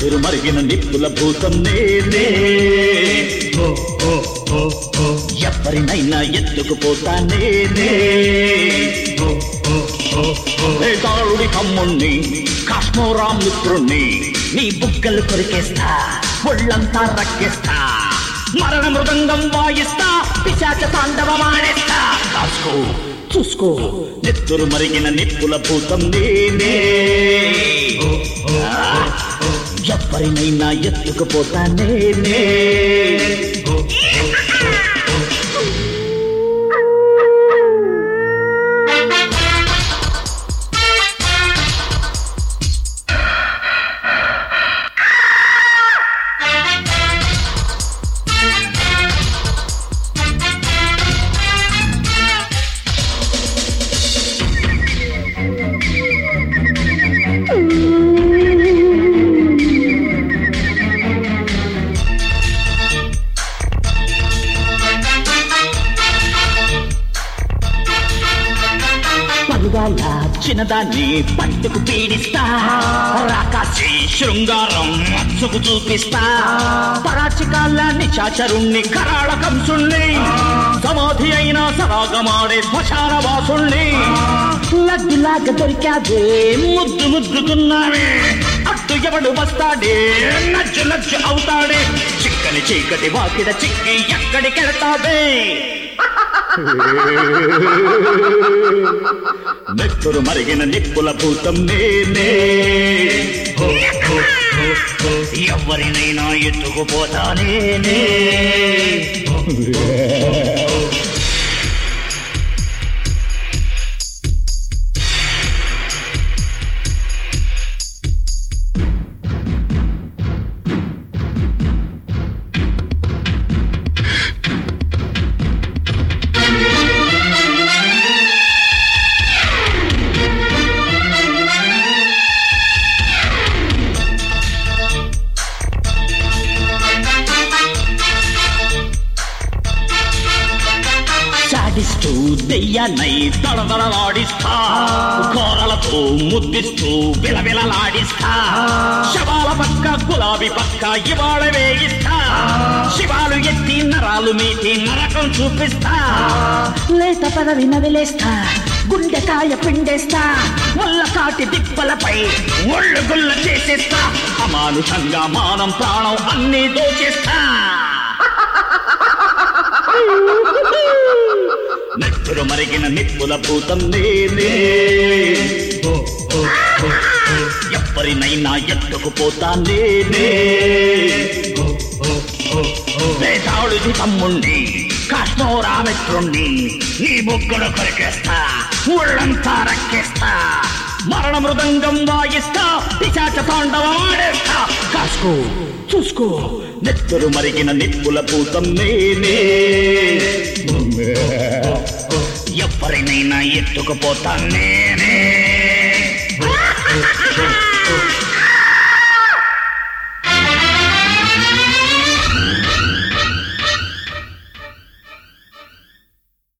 నెత్తురు మరిగిన నిప్పుల భూతం నేనే ఎవరినైనా ఎత్తుకుపోతా నేనే వేదాళుడి కమ్ముణ్ణి కాశ్మోరా మిత్రుణ్ణి నీ బుగ్గలు కొరికేస్తా ఒళ్ళంతా రక్కేస్తా మరణ మృదంగం వాయిస్తా పిశాచ తాండవమాడేస్తా కాసుకో చూసుకో నెత్తురు మరిగిన నిప్పుల భూతం నేనే ఎవరినైనా ఎత్తుకుపోతా నేనే పలుగాల చిన్నదాన్ని పట్టుకు పీడిస్తా రాకాసి శృంగారం మత్సుకు చూపిస్తా పరాచికాల నిచాచరుణ్ణి కరాళ కంసుణ్ణి సమాధి అయిన సరాగమాడే శ్మశాన వాసుణ్ణి లడ్డులాగా దొరికాదే ముద్దు ముద్దుకున్నావే అట్టు ఎవడు వస్తాడే నచ్చు నచ్చు అవుతాడే చిక్కని చీకటి వాకిడ చిక్కి ఎక్కడికెళ్తాదే నెత్తురు మరిగిన నిప్పుల భూతం నేనే ఎవరినైనా ఎత్తుకుపోతా నేనే సాడిస్తూ దెయ్యాన్నై దడదడలాడిస్తా కోరలతో ముద్దిస్తూ విలవిలలాడిస్తా శవాల పక్క గులాబీ పక్క ఇవాళ వేయిస్తా శివాలు ఎత్తి నరాలు మీటి నరకం చూపిస్తా లేత పదవి నవిలేస్తా గుండెకాయ పిండేస్తా ముళ్ళ కాటి దిప్పలపై ఒళ్ళు గుల్ల చేసేస్తా అమానుషంగా మానం ప్రాణం అన్నీ దోచేస్తా నెత్తురు మరిగిన నిప్పుల భూతం నేనే ఎవరినైనా ఎత్తుకుపోతా నేనే వేటాళుది తమ్ముణ్ణి కాశ్మోరా మిత్రుణ్ణి నీ బొగ్గును కొరికేస్తా ముళ్ళంతా రక్కేస్తా మరణ మృదంగం వాయిస్తా పిశాచ తాండవం ఆడేస్తా కాసుకో చూసుకో నెత్తురు మరిగిన నిప్పుల భూతం నేనే ఎవరినైనా ఎత్తుకుపోతా నేనే